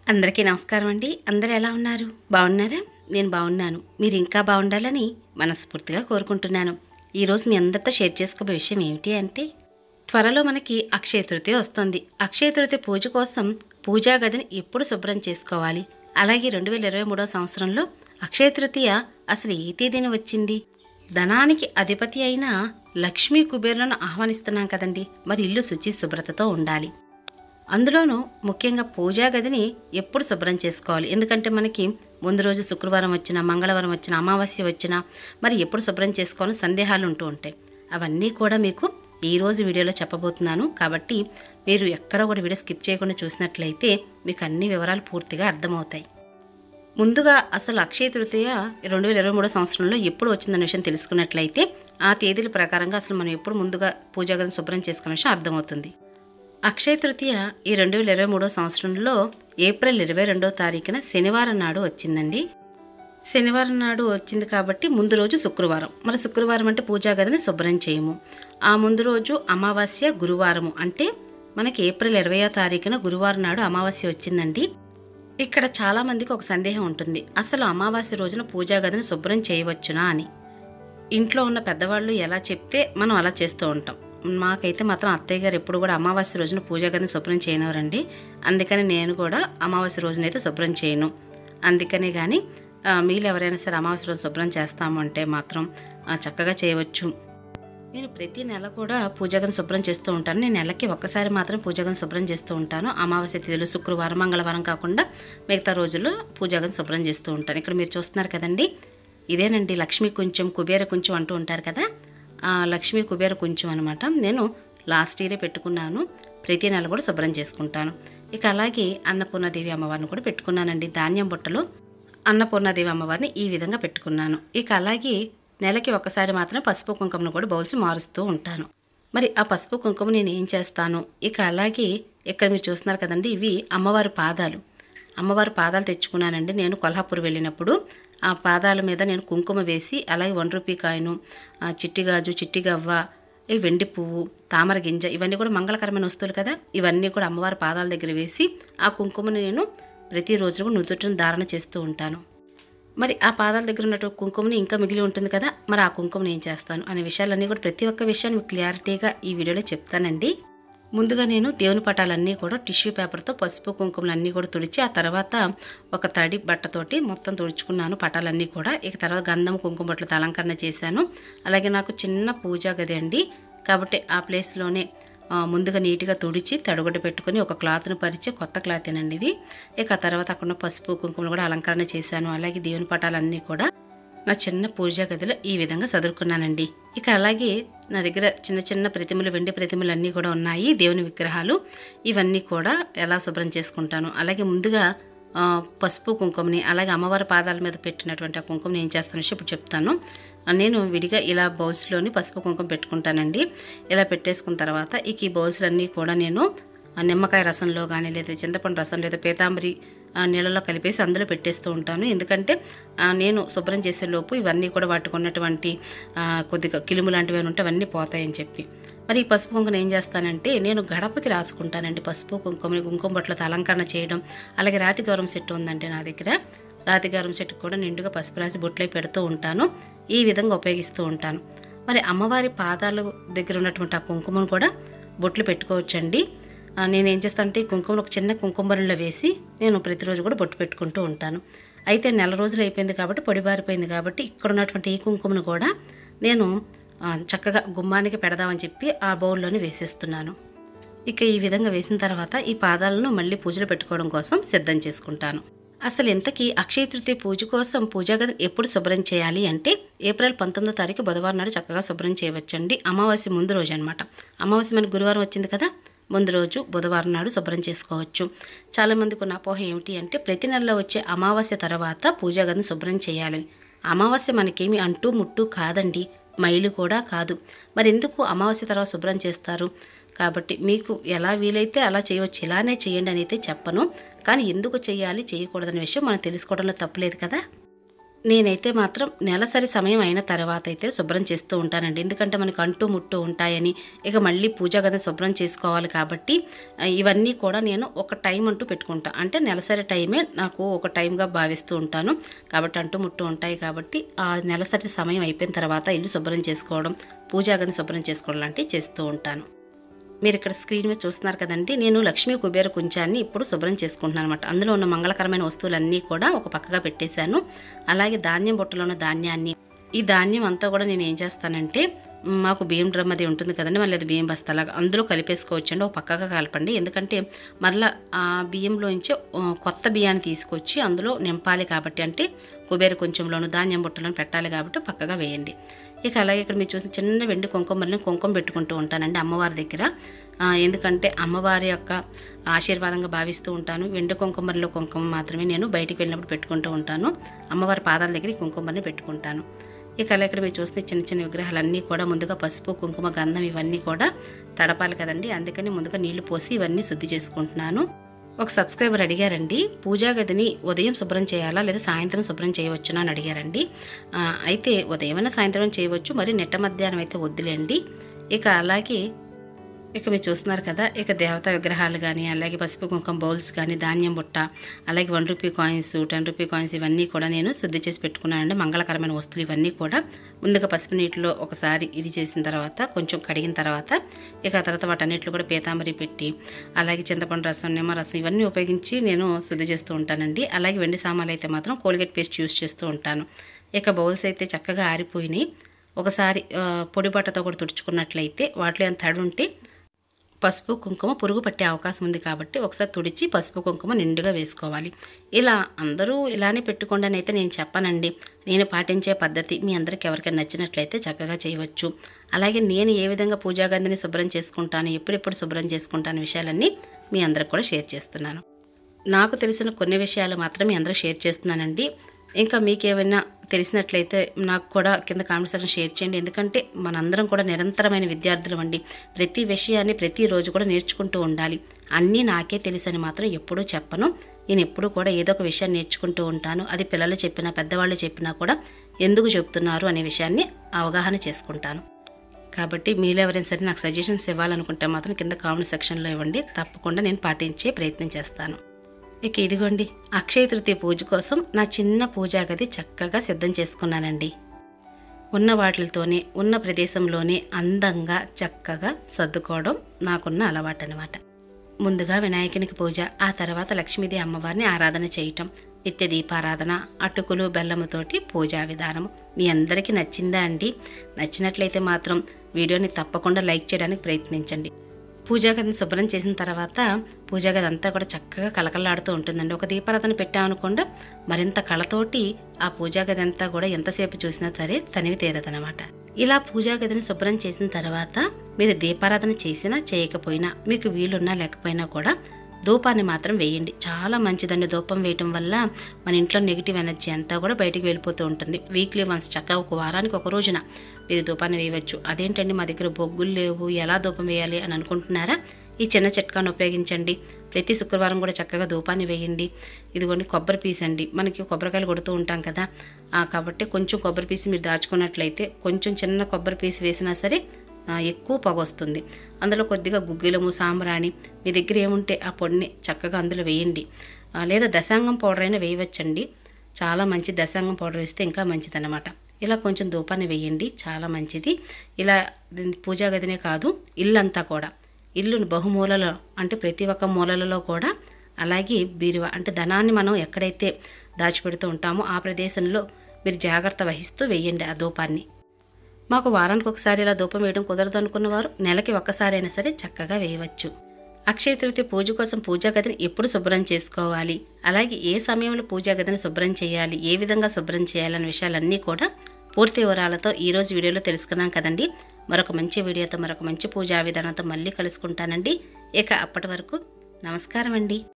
అందరికీ నమస్కారం అండి అందరూ ఎలా ఉన్నారు బాగున్నారా నేను బాగున్నాను మీరు ఇంకా బాగుండాలని మనస్ఫూర్తిగా కోరుకుంటున్నాను ఈరోజు మీ అందరితో షేర్ చేసుకోబోయే విషయం ఏమిటి అంటే త్వరలో మనకి అక్షయ తృతీయ వస్తుంది అక్షయ తృతీయ పూజ కోసం పూజా గదిని ఎప్పుడు శుభ్రం చేసుకోవాలి అలాగే రెండు వేల ఇరవై మూడో సంవత్సరంలో అక్షయ తృతీయ అసలు ఏ తేదీన వచ్చింది ధనానికి అధిపతి అయిన లక్ష్మీ కుబేరులను ఆహ్వానిస్తున్నాం కదండి మరి ఇల్లు శుచి శుభ్రతతో ఉండాలి అందులోనూ ముఖ్యంగా పూజా గదిని ఎప్పుడు శుభ్రం చేసుకోవాలి ఎందుకంటే మనకి ముందు రోజు శుక్రవారం వచ్చినా మంగళవారం వచ్చినా అమావాస్య వచ్చినా మరి ఎప్పుడు శుభ్రం చేసుకోవాలని సందేహాలు ఉంటూ ఉంటాయి అవన్నీ కూడా మీకు ఈ రోజు వీడియోలో చెప్పబోతున్నాను కాబట్టి మీరు ఎక్కడ కూడా వీడియో స్కిప్ చేయకుండా చూసినట్లయితే మీకు అన్ని వివరాలు పూర్తిగా అర్థమవుతాయి ముందుగా అసలు అక్షయ తృతీయ రెండు వేల ఇరవై మూడో సంవత్సరంలో ఎప్పుడు వచ్చిందనే విషయం తెలుసుకున్నట్లయితే ఆ తేదీల ప్రకారంగా అసలు మనం ఎప్పుడు ముందుగా పూజా గదిని శుభ్రం చేసుకునే విషయం అర్థమవుతుంది అక్షయ తృతీయ ఈ రెండు వేల ఇరవై మూడో సంవత్సరంలో ఏప్రిల్ ఇరవై రెండో తారీఖున శనివారం నాడు వచ్చిందండి శనివారం నాడు వచ్చింది కాబట్టి ముందు రోజు శుక్రవారం మరి శుక్రవారం అంటే పూజా గదిని శుభ్రం చేయము ఆ ముందు రోజు అమావాస్య గురువారము అంటే మనకి ఏప్రిల్ ఇరవయో తారీఖున గురువారం నాడు అమావాస్య వచ్చిందండి ఇక్కడ చాలామందికి ఒక సందేహం ఉంటుంది అసలు అమావాస్య రోజున పూజా గదిని శుభ్రం చేయవచ్చునా అని ఇంట్లో ఉన్న పెద్దవాళ్ళు ఎలా చెప్తే మనం అలా చేస్తూ ఉంటాం మాకైతే మాత్రం అత్తయ్య గారు ఎప్పుడు కూడా అమావాస్య రోజున పూజా గదిని శుభ్రం చేయనివారండి అందుకని నేను కూడా అమావాస్య రోజున అయితే శుభ్రం చేయను అందుకనే కానీ మీరు ఎవరైనా సరే అమావాస్య రోజు శుభ్రం చేస్తాము అంటే మాత్రం ఆ, చక్కగా చేయవచ్చు నేను ప్రతి నెల కూడా పూజగని శుభ్రం చేస్తూ ఉంటాను నేను నెలకి ఒక్కసారి మాత్రం పూజగని శుభ్రం చేస్తూ ఉంటాను అమావాస్య తిథులు శుక్రవారం మంగళవారం కాకుండా మిగతా రోజుల్లో పూజగని శుభ్రం చేస్తూ ఉంటాను ఇక్కడ మీరు చూస్తున్నారు కదండి ఇదేనండి లక్ష్మి కొంచెం కుబేర కొంచెం అంటూ ఉంటారు కదా ఆ లక్ష్మి కుబేర కొంచెం అనమాట నేను లాస్ట్ ఇయరే పెట్టుకున్నాను ప్రతి నెల కూడా శుభ్రం చేసుకుంటాను ఇక అలాగే అన్నపూర్ణాదేవి అమ్మవారిని కూడా పెట్టుకున్నానండి ధాన్యం బుట్టలో అన్నపూర్ణాదేవి అమ్మవారిని ఈ విధంగా పెట్టుకున్నాను ఇక అలాగే నెలకి ఒకసారి మాత్రం పసుపు కుంకుమను కూడా బౌల్స్ మారుస్తూ ఉంటాను మరి ఆ పసుపు కుంకుమ నేను ఏం చేస్తాను ఇక అలాగే ఇక్కడ మీరు చూస్తున్నారు కదండి ఇవి అమ్మవారి పాదాలు అమ్మవారి పాదాలు తెచ్చుకున్నానండి నేను కొల్హాపూర్ వెళ్ళినప్పుడు ఆ పాదాల మీద నేను కుంకుమ వేసి అలాగే వన్ రూపీ కాయను ఆ చిట్టి గాజు చిట్టి గవ్వ ఈ వెండి పువ్వు తామర గింజ ఇవన్నీ కూడా మంగళకరమైన వస్తువులు కదా ఇవన్నీ కూడా అమ్మవారి పాదాల దగ్గర వేసి ఆ కుంకుమను నేను ప్రతిరోజు కూడా నుదుటిని ధారణ చేస్తూ ఉంటాను మరి ఆ పాదాల దగ్గర ఉన్నటువంటి కుంకుమని ఇంకా మిగిలి ఉంటుంది కదా మరి ఆ కుంకుమని ఏం చేస్తాను అనే విషయాలన్నీ కూడా ప్రతి ఒక్క విషయాన్ని మీకు క్లారిటీగా ఈ వీడియోలో చెప్తానండి ముందుగా నేను దేవుని పటాలన్నీ కూడా టిష్యూ పేపర్తో పసుపు కుంకుమలు అన్నీ కూడా తుడిచి ఆ తర్వాత ఒక తడి బట్టతోటి మొత్తం తుడుచుకున్నాను పటాలన్నీ కూడా ఇక తర్వాత గంధం కుంకుమ బట్టలతో అలంకరణ చేశాను అలాగే నాకు చిన్న పూజా గది అండి కాబట్టి ఆ ప్లేస్లోనే ఆ, ముందుగా నీట్గా తుడిచి తడుగుడ్డ పెట్టుకొని ఒక క్లాత్ను పరిచి కొత్త క్లాత్ ఏనండి ఇది ఇక ఆ తర్వాత అక్కడ ఉన్న పసుపు కుంకుమలు కూడా అలంకరణ చేశాను అలాగే దేవుని పటాలన్నీ కూడా నా చిన్న పూజా గదిలో ఈ విధంగా చదువుకున్నానండి ఇక అలాగే నా దగ్గర చిన్న చిన్న ప్రతిమలు వెండి ప్రతిమలు అన్నీ కూడా ఉన్నాయి దేవుని విగ్రహాలు ఇవన్నీ కూడా ఎలా శుభ్రం చేసుకుంటాను అలాగే ముందుగా ఆ, పసుపు కుంకుమని అలాగే అమ్మవారి పాదాల మీద పెట్టినటువంటి ఆ కుంకుమని ఏం చేస్తాను విషయం ఇప్పుడు చెప్తాను ఆ, నేను విడిగా ఇలా బౌల్స్లోని పసుపు కుంకుమ పెట్టుకుంటానండి ఇలా పెట్టేసుకున్న తర్వాత ఇక ఈ బౌల్స్లన్నీ కూడా నేను ఆ నిమ్మకాయ రసంలో కానీ లేదా చింతపండు రసం లేదా పీతాంబరి ఆ, నీళ్ళలో కలిపేసి అందులో పెట్టేస్తూ ఉంటాను ఎందుకంటే ఆ, నేను శుభ్రం చేసే లోపు ఇవన్నీ కూడా వాటికి ఉన్నటువంటి ఆ, కొద్దిగా కిలుము లాంటివి ఏమైనా ఉంటే అవన్నీ పోతాయని చెప్పి మరి ఈ పసుపు కుంకుమ ఏం చేస్తానంటే నేను గడపకి రాసుకుంటానండి పసుపు కుంకుమని కుంకుమ బట్టలతో అలంకరణ చేయడం అలాగే రాతి గౌరవం సెట్ ఉందండి నా దగ్గర రాతి గౌరవం సెట్ కూడా నిండుగా పసుపు రాసి బొట్లే పెడుతూ ఉంటాను ఈ విధంగా ఉపయోగిస్తూ ఉంటాను మరి అమ్మవారి పాదాల దగ్గర ఉన్నటువంటి ఆ కుంకుమను కూడా బొట్లు పెట్టుకోవచ్చండి ఆ, నేను ఏం చేస్తానంటే ఈ కుంకుమను ఒక చిన్న కుంకుమ బరులో వేసి నేను ప్రతిరోజు కూడా బొట్టు పెట్టుకుంటూ ఉంటాను అయితే నెల రోజులు అయిపోయింది కాబట్టి పొడిబారిపోయింది కాబట్టి ఇక్కడ ఉన్నటువంటి ఈ కుంకుమను కూడా నేను ఆ, చక్కగా గుమ్మానికి పెడదామని చెప్పి ఆ బౌల్లోనే వేసేస్తున్నాను ఇక ఈ విధంగా వేసిన తర్వాత ఈ పాదాలను మళ్ళీ పూజలు పెట్టుకోవడం కోసం సిద్ధం చేసుకుంటాను అసలు ఇంతకీ అక్షయ తృతీయ పూజ కోసం పూజా గదిని ఎప్పుడు శుభ్రం చేయాలి అంటే ఏప్రిల్ పంతొమ్మిదో తారీఖు బుధవారం నాడు చక్కగా శుభ్రం చేయవచ్చండి అమావాస్య ముందు రోజు అనమాట అమావాస్య మనకి గురువారం వచ్చింది కదా ముందు రోజు బుధవారం నాడు శుభ్రం చేసుకోవచ్చు చాలామందికి ఉన్న అపోహ ఏమిటి అంటే ప్రతి నెలలో వచ్చే అమావాస్య తర్వాత పూజా గదిని శుభ్రం చేయాలని అమావాస్య మనకేమి అంటూ ముట్టు కాదండి మైలు కూడా కాదు మరి ఎందుకు అమావాస్య తర్వాత శుభ్రం చేస్తారు కాబట్టి మీకు ఎలా వీలైతే అలా చేయవచ్చు ఇలానే చేయండి అని అయితే చెప్పను కానీ ఎందుకు చేయాలి చేయకూడదనే విషయం మనం తెలుసుకోవడంలో తప్పులేదు కదా నేనైతే మాత్రం నెలసరి సమయం అయిన తర్వాత అయితే శుభ్రం చేస్తూ ఉంటానండి ఎందుకంటే మనకు అంటు ముట్టు ఉంటాయని ఇక మళ్ళీ పూజా గది శుభ్రం చేసుకోవాలి కాబట్టి ఆ, ఇవన్నీ కూడా నేను ఒక టైం అంటూ పెట్టుకుంటాను అంటే నెలసరి టైమే నాకు ఒక టైంగా భావిస్తూ ఉంటాను కాబట్టి అంటు ముట్టు ఉంటాయి కాబట్టి ఆ నెలసరి సమయం అయిపోయిన తర్వాత ఇల్లు శుభ్రం చేసుకోవడం పూజా గదిని శుభ్రం చేసుకోవడం లాంటివి చేస్తూ ఉంటాను మీరు ఇక్కడ స్క్రీన్ మీద చూస్తున్నారు కదండి నేను లక్ష్మీ కుబేర కుంచాన్ని ఇప్పుడు శుభ్రం చేసుకుంటున్నాను అనమాట అందులో ఉన్న మంగళకరమైన వస్తువులన్నీ కూడా ఒక పక్కగా పెట్టేశాను అలాగే ధాన్యం బుట్టలో ఉన్న ధాన్యాన్ని ఈ ధాన్యం అంతా కూడా నేను ఏం చేస్తానంటే మ్, మాకు బియ్యం డ్రమ్ అది ఉంటుంది కదండి మళ్ళీ అది బియ్యం బస్తాలాగా అందులో కలిపేసుకోవచ్చండి ఒక పక్కగా కలపండి ఎందుకంటే మరలా ఆ బియ్యంలోంచి ఆ, కొత్త బియ్యాన్ని తీసుకొచ్చి అందులో నింపాలి కాబట్టి అంటే కుబేర కొంచెంలోను ధాన్యం బుట్టలోను పెట్టాలి కాబట్టి పక్కగా వేయండి ఇక అలాగే ఇక్కడ మీరు చూసిన చిన్న వెండి కుంకుమల్ని కుంకుమ పెట్టుకుంటూ ఉంటానండి అమ్మవారి దగ్గర ఆ, ఎందుకంటే అమ్మవారి యొక్క ఆశీర్వాదంగా భావిస్తూ ఉంటాను వెండి కుంకుమరిలో కుంకుమ మాత్రమే నేను బయటికి వెళ్ళినప్పుడు పెట్టుకుంటూ ఉంటాను అమ్మవారి పాదాల దగ్గర ఈ కుంకుమని పెట్టుకుంటాను ఇక అలా ఇక్కడ మీరు చూస్తే చిన్న చిన్న విగ్రహాలన్నీ కూడా ముందుగా పసుపు కుంకుమ గంధం ఇవన్నీ కూడా తడపాలి కదండి అందుకని ముందుగా నీళ్లు పోసి ఇవన్నీ శుద్ధి చేసుకుంటున్నాను ఒక సబ్స్క్రైబర్ అడిగారండి పూజా గదిని ఉదయం శుభ్రం చేయాలా లేదా సాయంత్రం శుభ్రం చేయవచ్చునా అని అడిగారండి ఆ, అయితే ఉదయమైనా సాయంత్రం చేయవచ్చు మరి నెట్ట మధ్యాహ్నం అయితే వద్దులేండి ఇక అలాగే ఇక మీరు చూస్తున్నారు కదా ఇక దేవతా విగ్రహాలు కానీ అలాగే పసుపు కుంకుమ బౌల్స్ కానీ ధాన్యం బుట్ట అలాగే one rupee coins ten rupee coins ఇవన్నీ కూడా నేను శుద్ధి చేసి పెట్టుకున్నానండి మంగళకరమైన వస్తువులు ఇవన్నీ కూడా ముందుగా పసుపు నీటిలో ఒకసారి ఇది చేసిన తర్వాత కొంచెం కడిగిన తర్వాత ఇక ఆ తర్వాత వాటన్నిటిలో కూడా పీతాంబరి పెట్టి అలాగే చింతపండు రసం నిమ్మరసం ఇవన్నీ ఉపయోగించి నేను శుద్ధి చేస్తూ ఉంటానండి అలాగే వెండి సామాన్లు అయితే మాత్రం కోల్గేట్ పేస్ట్ యూస్ చేస్తూ ఉంటాను ఇక బౌల్స్ అయితే చక్కగా ఆరిపోయినాయి ఒకసారి ఆ, పొడి బట్టతో కూడా తుడుచుకున్నట్లయితే వాటిలో ఎంత తడి ఉంటే పసుపు కుంకుమ పురుగు పట్టే అవకాశం ఉంది కాబట్టి ఒకసారి తుడిచి పసుపు కుంకుమ నిండుగా వేసుకోవాలి ఇలా అందరూ ఇలానే పెట్టుకోండి అని అయితే నేను చెప్పనండి నేను పాటించే పద్ధతి మీ అందరికి ఎవరికైనా నచ్చినట్లయితే చక్కగా చేయవచ్చు అలాగే నేను ఏ విధంగా పూజా గదిని శుభ్రం చేసుకుంటాను ఎప్పుడెప్పుడు శుభ్రం చేసుకుంటాను విషయాలన్నీ మీ అందరికి కూడా షేర్ చేస్తున్నాను నాకు తెలిసిన కొన్ని విషయాలు మాత్రం మీ అందరూ షేర్ చేస్తున్నానండి ఇంకా మీకేమైనా తెలిసినట్లయితే నాకు కూడా కింద కామెంట్ సెక్షన్ షేర్ చేయండి ఎందుకంటే మనందరం కూడా నిరంతరమైన విద్యార్థులు అండి ప్రతి విషయాన్ని ప్రతిరోజు కూడా నేర్చుకుంటూ ఉండాలి అన్నీ నాకే తెలుసు అని మాత్రం ఎప్పుడూ చెప్పను నేను ఎప్పుడూ కూడా ఏదో ఒక విషయాన్ని నేర్చుకుంటూ ఉంటాను అది పిల్లలు చెప్పినా పెద్దవాళ్ళు చెప్పినా కూడా ఎందుకు చెప్తున్నారు అనే విషయాన్ని అవగాహన చేసుకుంటాను కాబట్టి మీలో ఎవరైనా సరే నాకు సజెషన్స్ ఇవ్వాలనుకుంటే మాత్రం కింద కామెంట్ సెక్షన్లో ఇవ్వండి తప్పకుండా నేను పాటించే ప్రయత్నం చేస్తాను ఇక ఇదిగోండి అక్షయ తృతీయ పూజ కోసం నా చిన్న పూజా గది చక్కగా సిద్ధం చేసుకున్నానండి ఉన్న వాటితోనే ఉన్న ప్రదేశంలోనే అందంగా చక్కగా సర్దుకోవడం నాకున్న అలవాటు అనమాట ముందుగా వినాయకునికి పూజ ఆ తర్వాత లక్ష్మీదేవి అమ్మవారిని ఆరాధన చేయటం నిత్య దీపారాధన అటుకులు బెల్లముతోటి పూజా విధానం మీ అందరికీ నచ్చిందా అండి నచ్చినట్లయితే మాత్రం వీడియోని తప్పకుండా లైక్ చేయడానికి ప్రయత్నించండి పూజా గదిని శుభ్రం చేసిన తర్వాత పూజా గది అంతా కూడా చక్కగా కలకలాడుతూ ఉంటుందండి ఒక దీపారాధన పెట్టామనుకుండా మరింత కళతోటి ఆ పూజా గది అంతా కూడా ఎంతసేపు చూసినా సరే తనివి తీరదనమాట ఇలా పూజా గదిని శుభ్రం చేసిన తర్వాత మీరు దీపారాధన చేసినా చేయకపోయినా మీకు వీలున్నా లేకపోయినా కూడా ధూపాన్ని మాత్రం వేయండి చాలా మంచిదండి ధూపం వేయటం వల్ల మన ఇంట్లో నెగిటివ్ ఎనర్జీ అంతా కూడా బయటికి వెళ్ళిపోతూ ఉంటుంది వీక్లీ వన్స్ చక్కగా ఒక వారానికి ఒక రోజున మీరు ధూపాన్ని వేయవచ్చు అదేంటండి మా దగ్గర బొగ్గులు లేవు ఎలా ధూపం వేయాలి అని అనుకుంటున్నారా ఈ చిన్న చిట్కాను ఉపయోగించండి ప్రతి శుక్రవారం కూడా చక్కగా ధూపాన్ని వేయండి ఇదిగోండి కొబ్బరి పీస్ అండి మనకి కొబ్బరికాయలు కొడుతూ ఉంటాం కదా ఆ, కాబట్టి కొంచెం కొబ్బరి పీస్ మీరు దాచుకున్నట్లయితే కొంచెం చిన్న కొబ్బరి పీస్ వేసినా సరే ఆ, ఎక్కువ పొగ వస్తుంది అందులో కొద్దిగా గుగ్గిలము సాంబ్రాణి మీ దగ్గర ఏముంటే ఆ పొడిని చక్కగా అందులో వేయండి ఆ, లేదా దశాంగం పౌడర్ అయినా వేయవచ్చండి చాలా మంచి దశాంగం పౌడర్ వేస్తే ఇంకా మంచిదన్నమాట ఇలా కొంచెం ధూపాన్ని వేయండి చాలా మంచిది ఇలా దీని పూజా గదినే కాదు ఇల్లంతా కూడా ఇల్లుని బహుమూలలో అంటే ప్రతి ఒక్క మూలలలో కూడా అలాగే బీరువా అంటే ధనాన్ని మనం ఎక్కడైతే దాచిపెడుతూ ఉంటామో ఆ ప్రదేశంలో మీరు జాగ్రత్త వహిస్తూ వేయండి ఆ ధూపాన్ని మాకు వారానికి ఒకసారి ఇలా ధూపం వేయడం కుదరదు అనుకున్న వారు నెలకి ఒక్కసారి అయినా సరే చక్కగా వేయవచ్చు అక్షయ తృతీయ పూజ కోసం పూజా గదిని ఎప్పుడు శుభ్రం చేసుకోవాలి అలాగే ఏ సమయంలో పూజా గదిని శుభ్రం చేయాలి ఏ విధంగా శుభ్రం చేయాలనే విషయాలన్నీ కూడా పూర్తి వివరాలతో ఈరోజు వీడియోలో తెలుసుకున్నాం కదండి మరొక మంచి వీడియోతో మరొక మంచి పూజా విధానంతో మళ్ళీ కలుసుకుంటానండి ఇక అప్పటి వరకు నమస్కారం అండి